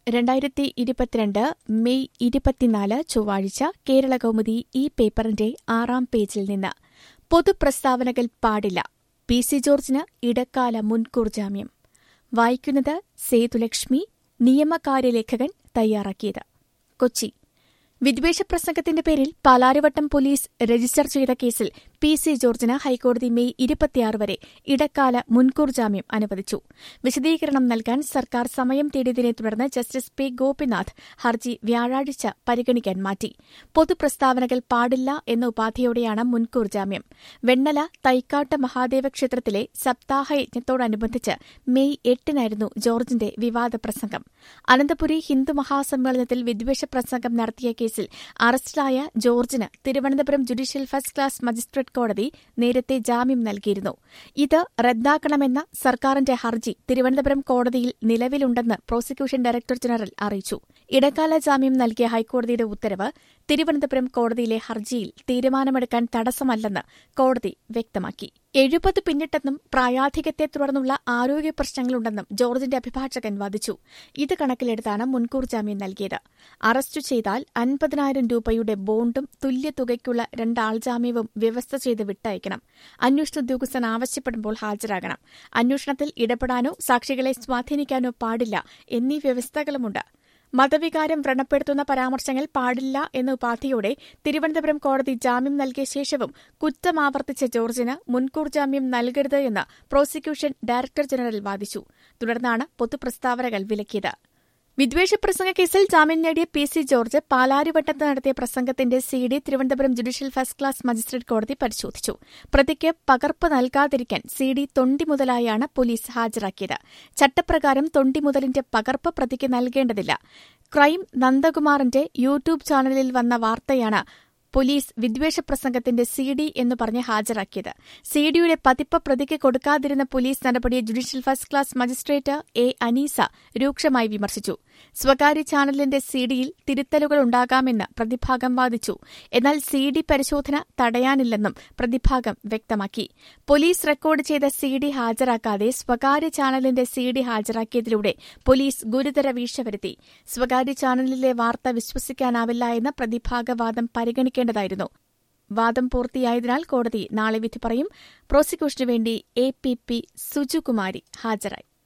രണ്ടായിരത്തി ഇരുപത്തിരണ്ട് മെയ് ഇരുപത്തിനാല് ചൊവ്വാഴ്ച കേരളകൗമുദി ഈ പേപ്പറിന്റെ ആറാം പേജിൽ നിന്ന് പൊതുപ്രസ്താവനകൾ പാടില്ല പി സി ജോർജിന് ഇടക്കാല മുൻകൂർ ജാമ്യം വായിക്കുന്നത് സേതുലക്ഷ്മി നിയമകാര്യലേഖകൻ തയ്യാറാക്കിയത് കൊച്ചി വിദ്വേഷ പ്രസംഗത്തിന്റെ പേരിൽ പാലാരിവട്ടം പോലീസ് രജിസ്റ്റർ ചെയ്ത കേസിൽ പി സി ജോർജിന് ഹൈക്കോടതി മെയ് ഇരുപത്തിയാറ് വരെ ഇടക്കാല മുൻകൂർ ജാമ്യം അനുവദിച്ചു വിശദീകരണം നൽകാൻ സർക്കാർ സമയം തേടിയതിനെ തുടർന്ന് ജസ്റ്റിസ് പി ഗോപിനാഥ് ഹർജി വ്യാഴാഴ്ച പരിഗണിക്കാൻ മാറ്റി പൊതുപ്രസ്താവനകൾ പാടില്ല എന്ന ഉപാധിയോടെയാണ് മുൻകൂർ ജാമ്യം വെണ്ണല തൈക്കാട്ട് മഹാദേവ ക്ഷേത്രത്തിലെ സപ്താഹയജ്ഞത്തോടനുബന്ധിച്ച് മെയ് എട്ടിനായിരുന്നു ജോർജിന്റെ വിവാദ പ്രസംഗം അനന്തപുരി ഹിന്ദു മഹാസമ്മേളനത്തിൽ വിദ്വേഷ പ്രസംഗം നടത്തിയ കേസിൽ അറസ്റ്റിലായ ജോർജിന് Thiruvananthapuram judicial first class magistrate കോടതി നേരത്തെ ജാമ്യം നൽകിയിരുന്നു ഇത് റദ്ദാക്കണമെന്ന സർക്കാരിന്റെ ഹർജി തിരുവനന്തപുരം കോടതിയിൽ നിലവിലുണ്ടെന്ന് പ്രോസിക്യൂഷൻ ഡയറക്ടർ ജനറൽ അറിയിച്ചു ഇടക്കാല ജാമ്യം നൽകിയ ഹൈക്കോടതിയുടെ ഉത്തരവ് തിരുവനന്തപുരം കോടതിയിലെ ഹർജിയിൽ തീരുമാനമെടുക്കാൻ തടസ്സമല്ലെന്ന് കോടതി വ്യക്തമാക്കി എഴുപത് പിന്നിട്ടെന്നും പ്രായാധികത്തെ തുടർന്നുള്ള ആരോഗ്യ പ്രശ്നങ്ങളുണ്ടെന്നും ജോർജിന്റെ അഭിഭാഷകൻ വാദിച്ചു ഇത് കണക്കിലെടുത്താണ് മുൻകൂർ ജാമ്യം നൽകിയത് അറസ്റ്റ് ചെയ്താൽ അൻപതിനായിരം രൂപയുടെ ബോണ്ടും തുല്യതുകയ്ക്കുള്ള രണ്ടാൾ ജാമ്യവും വ്യവസ്ഥ ചെയ്ത് വിട്ടയക്കണം അന്വേഷണ ഉദ്യോഗസ്ഥൻ ആവശ്യപ്പെടുമ്പോൾ ഹാജരാകണം അന്വേഷണത്തിൽ ഇടപെടാനോ സാക്ഷികളെ സ്വാധീനിക്കാനോ പാടില്ല എന്നീ വ്യവസ്ഥകളുമുണ്ട് മതവികാരം വ്രണപ്പെടുത്തുന്ന പരാമർശങ്ങൾ പാടില്ല എന്ന ഉപാധിയോടെ തിരുവനന്തപുരം കോടതി ജാമ്യം നൽകിയ ശേഷവും കുറ്റം ആവർത്തിച്ച ജോർജിന് മുൻകൂർ ജാമ്യം നൽകരുത് എന്ന് പ്രോസിക്യൂഷൻ ഡയറക്ടർ ജനറൽ വാദിച്ചു തുടർന്നാണ് പൊതുപ്രസ്താവനകൾ വിലക്കിയത് വിദ്വേഷ പ്രസംഗ കേസിൽ ജാമ്യം നേടിയ പി സി ജോർജ് പാലാരിവട്ടത്ത് നടത്തിയ പ്രസംഗത്തിന്റെ C D Thiruvananthapuram judicial first class magistrate കോടതി പരിശോധിച്ചു പ്രതിക്ക് പകർപ്പ് നൽകാതിരിക്കാൻ സി ഡി തൊണ്ടി മുതലായാണ് പോലീസ് ഹാജരാക്കിയത് ചട്ടപ്രകാരം തൊണ്ടി മുതലിന്റെ പകർപ്പ് പ്രതിക്ക് നൽകേണ്ടതില്ല ക്രൈം നന്ദകുമാറിന്റെ യൂട്യൂബ് ചാനലിൽ വന്ന വാർത്തയാണ് പോലീസ് വിദ്വേഷ പ്രസംഗത്തിന്റെ സി ഡി എന്ന് പറഞ്ഞ് ഹാജരാക്കിയത് സി ഡിയുടെ പതിപ്പ് പ്രതിക്ക് കൊടുക്കാതിരുന്ന പോലീസ് നടപടിയെ judicial first class magistrate A Aneesa രൂക്ഷമായി വിമർശിച്ചു സ്വകാര്യ ചാനലിന്റെ സി ഡിയിൽ തിരുത്തലുകൾ ഉണ്ടാകാമെന്ന് പ്രതിഭാഗം വാദിച്ചു എന്നാൽ സി ഡി പരിശോധന തടയാനില്ലെന്നും പ്രതിഭാഗം വ്യക്തമാക്കി പോലീസ് റെക്കോർഡ് ചെയ്ത സി ഡി ഹാജരാക്കാതെ സ്വകാര്യ ചാനലിന്റെ സി ഡി ഹാജരാക്കിയതിലൂടെ പോലീസ് ഗുരുതര വീഴ്ച വരുത്തി സ്വകാര്യ ചാനലിലെ വാർത്ത വിശ്വസിക്കാനാവില്ല എന്ന പ്രതിഭാഗവാദം പരിഗണിക്കേണ്ടതായിരുന്നു വാദം പൂർത്തിയായതിനാൽ കോടതി നാളെ വിധി പറയും പ്രോസിക്യൂഷനുവേണ്ടി എ പി പി സുജുകുമാരി ഹാജരായി